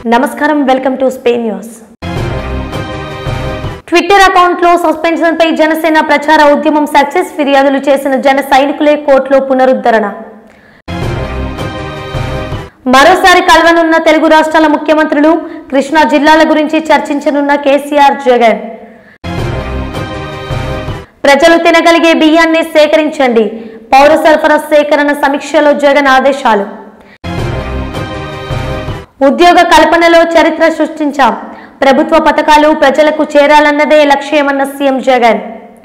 నమస్కారం welcome to Spain news Twitter అకౌంట్లో సస్పెన్షన్పై జనసేన ప్రచార ఉద్యమం సక్సెస్ ఫిర్యాదులు చేసిన జన సైనికులే కోర్టులో పునరుద్ధరణ మరోసారి కలవనున్న తెలుగు రాష్ట్రాల ముఖ్యమంత్రులు కృష్ణా జిల్లాల గురించి చర్చించనున్న కేసీఆర్ జగన్ ప్రజలు తినగలిగే బియ్యాన్ని సేకరించండి పౌర సరఫరా సేకరణ సమీక్షలో జగన్ ఆదేశాలు ఉద్యోగ కల్పనలో చరిత్ర సృష్టించాం ప్రభుత్వ పథకాలు ప్రజలకు చేరాలన్నదే లక్ష్యమన్న సీఎం జగన్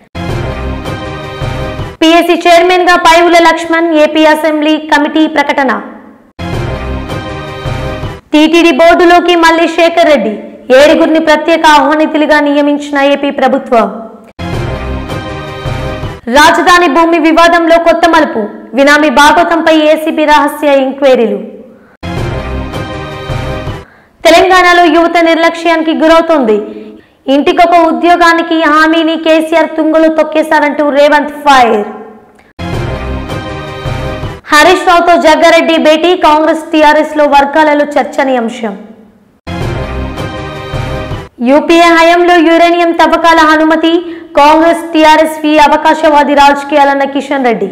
పిఎస్సి చైర్మన్ గా పైవుల లక్ష్మణ్ ఏపీ అసెంబ్లీ కమిటీ ప్రకటన టీటీడీ బోర్డులోకి మళ్లీ శేఖర్ రెడ్డి ఏడుగురిని ప్రత్యేక ఆహ్వానితులుగా నియమించిన ఏపీ ప్రభుత్వం రాజధాని భూమి వివాదంలో కొత్త మలుపు వినామి భాగవతంపై ఏసీబీ రహస్య ఎంక్వైరీలు తెలంగాణలో యువత నిర్లక్ష్యానికి గురవుతోంది ఇంటికొక ఉద్యోగానికి హామీని కేసీఆర్ తుంగలు తొక్కేశారంటూ రేవంత్ ఫైర్ హరీష్ రావుతో జగ్గారెడ్డి భేటీ కాంగ్రెస్ టీఆర్ఎస్ లో వర్గాలలో చర్చనీయాంశం యూపీఏ హయాంలో యురేనియం తవ్వకాల అనుమతి కాంగ్రెస్ టీఆర్ఎస్ వి అవకాశవాది రాజకీయాలన్న కిషన్ రెడ్డి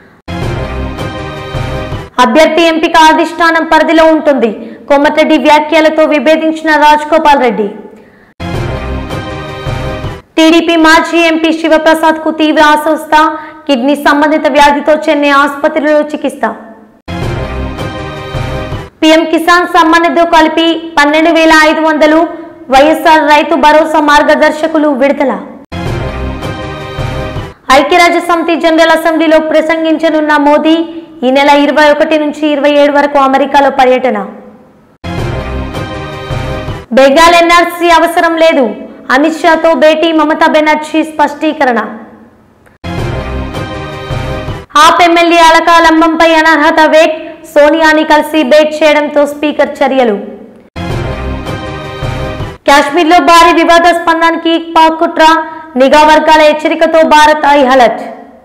అభ్యర్థి ఎంపిక అధిష్టానం పరిధిలో ఉంటుంది కోమటిరెడ్డి వ్యాఖ్యలతో విభేదించిన రాజ్ గోపాల్ రెడ్డి టీడీపీ మాజీ ఎంపీ శివప్రసాద్ కు తీవ్ర అస్వస్థ కిడ్నీ సంబంధిత వ్యాధితో చెన్నై ఆసుపత్రిలో చికిత్స పీఎం కిసాన్ సమ్మాన్ నిధితో కలిపి పన్నెండు వేల ఐదు వందలు వైఎస్ఆర్ రైతు భరోసా మార్గదర్శకులు విడుదల ఐక్యరాజ్య సమితి జనరల్ అసెంబ్లీలో ప్రసంగించనున్న మోదీ ఈ నెల ఇరవై ఒకటి నుంచి ఇరవై ఏడు వరకు అమెరికాలో పర్యటన బెంగాల్ ఎన్ఆర్సీ అవసరం లేదు అమిత్ షాతో భేటీ మమతా బెనర్జీ స్పష్టీకరణ ఆప్ ఎమ్మెల్యే అలకా లంబంపై అనర్హత వేట్ సోనియాని కలిసి భేట్ చేయడంతో స్పీకర్ చర్యలు కాశ్మీర్లో భారీ వివాదాస్పందానికి పాక్ కుట్ర నిఘా వర్గాల హెచ్చరికతో భారత్ ఐ అలర్ట్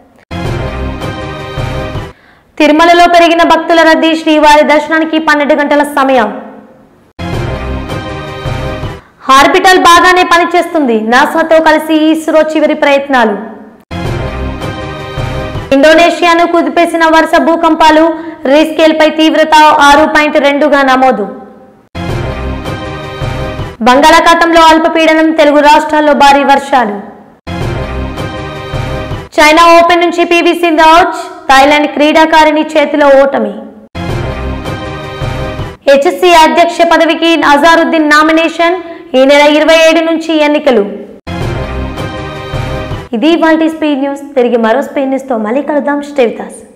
తిరుమలలో పెరిగిన భక్తుల రద్దీ శ్రీవారి దర్శనానికి పన్నెండు గంటల సమయం హార్బిటల్ బాగానే పనిచేస్తుంది నాసాతో కలిసి ఇస్రో చివరి ప్రయత్నాలు ఇండోనేషియాను కుదిపేసిన వరుస భూకంపాలు రీస్కేల్ పై తీవ్రత ఆరు పాయింట్ రెండుగా నమోదు బంగాళాఖాతంలో అల్పపీడనం తెలుగు రాష్ట్రాల్లో భారీ వర్షాలు చైనా ఓపెన్ నుంచి పివి సింధు అవుట్ థాయిలాండ్ క్రీడాకారిణి చేతిలో ఓటమి హెచ్ఎస్సి అధ్యక్ష పదవికి అజారుద్దీన్ నామినేషన్ ఈ నెల ఇరవై ఏడు నుంచి ఎన్నికలు ఇది వాల్టీ స్పీడ్ న్యూస్ తిరిగి మరో స్పీడ్ న్యూస్తో మళ్ళీ కలుద్దాం స్టే విత్ us.